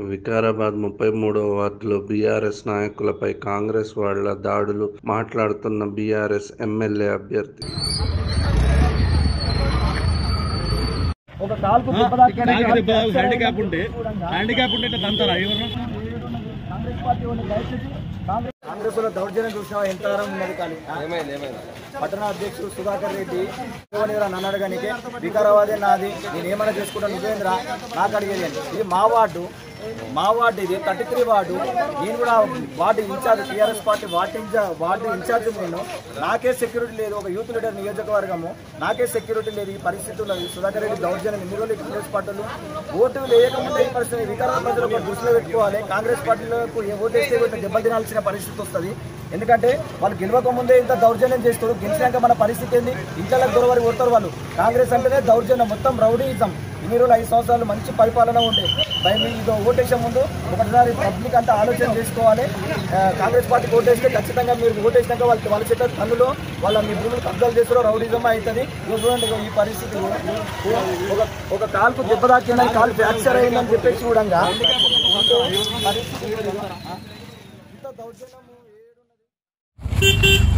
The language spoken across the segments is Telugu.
వికారాబాద్ ముప్పై మూడవ వార్డులో బీఆర్ఎస్ నాయకులపై కాంగ్రెస్ వాళ్ల దాడులు మాట్లాడుతున్న బీఆర్ఎస్ ఎమ్మెల్యే అభ్యర్థి ఒక కాల్కు దెబ్బ తాకిన హ్యాండిక్యాప్ ఉంటే హ్యాండిక్యాప్ ఉంటే ఇట్లా తంతారా ఎవరు కాంగ్రెస్ పార్టీ వాళ్ళు దయచేసి కాంగ్రెస్ కాంగ్రెస్ లో దౌర్జన్యం చూసినా ఎంత తరం ఉన్నది కానీ పట్టణ అధ్యక్షుడు సుధాకర్ రెడ్డి ఎవరిరా నన్ను అడగనికే వికారాబాదే నాది నేను ఏమైనా చేసుకుంటా నువ్వేంద్రా నాకు అడిగేది అని. ఇది మా వార్డు మా వార్డు ఇది థర్టీ త్రీ వార్డు నేను కూడా ward incharge TRS party ward incharge ward incharge నేను నాకే సెక్యూరిటీ లేదు ఒక యూత్ లీడర్ నియోజకవర్గము నాకే సెక్యూరిటీ లేదు ఈ పరిస్థితి ఉన్నది సుధాకర్ రెడ్డి దౌర్జన్యం ఇన్ని రోజులు కాంగ్రెస్ పార్టీలు ఓటు వేయకముందే ఈ పరిస్థితి వికారాబాద్ ప్రజలు ఒక దృష్టిలో పెట్టుకోవాలి కాంగ్రెస్ పార్టీలకు ఏ ఓటు వేస్తే వీటిని దెబ్బ తినాల్సిన పరిస్థితి వస్తుంది ఎందుకంటే వాళ్ళు గెలవక ముందే ఇంత దౌర్జన్యం చేస్తారు గెలిచినాక మన పరిస్థితి ఏంది ఇంట్లో దొరవరి కొడతారు వాళ్ళు కాంగ్రెస్ అంటేనే దౌర్జన్యం మొత్తం రౌడీయిజం ఇన్ని రోజులు ఐదు సంవత్సరాలు మంచి పరిపాలన ఉండే భయం ఇది ఓటేసే ముందు ఒకసారి పబ్లిక్ అంతా ఆలోచన చేసుకోవాలి ఆ, కాంగ్రెస్ పార్టీకి ఓటేస్తే ఖచ్చితంగా మీరు ఓటేసినాక వాళ్ళ వాళ్ళ చేత పనులు వాళ్ళ మీ భూములు కబ్జాలు చేస్తారో రౌడీజం అవుతుంది ఇదిగో చూడండి ఇదిగో ఈ పరిస్థితి ఒక ఒక కాలుకు దెబ్బ తాకిందని కాలు ఫ్రాక్చర్ అయిందని చెప్పేసి చూడంగా పరిస్థితి ఇది. ఇంత దౌర్జన్యము ఏడున్నది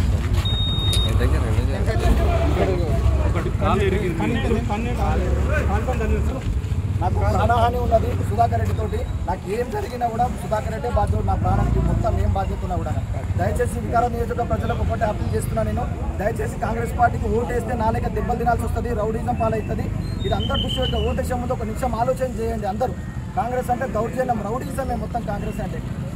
నాకు ప్రాణహాని ఉన్నది సుధాకర్ రెడ్డి తోటి నాకు ఏం జరిగినా కూడా సుధాకర్ రెడ్డి బాధ్యుడు నా ప్రాణానికి మొత్తం ఏం బాధ్యత ఉన్నా కూడా దయచేసి వికార నియోజక ప్రజలకు ఒకటే అప్పీల్ చేస్తున్నా నేను దయచేసి కాంగ్రెస్ పార్టీకి ఓటేస్తే నాలుక దెబ్బలు తినాల్సి వస్తుంది రౌడీజం పాలవుతుంది ఇది అందరు దృష్టి పెట్టి ఓటేసే ముందు ఒక నిమిషం ఆలోచన చేయండి అందరూ కాంగ్రెస్ అంటే దౌర్జన్యం రౌడీజమే మొత్తం కాంగ్రెస్ అంటే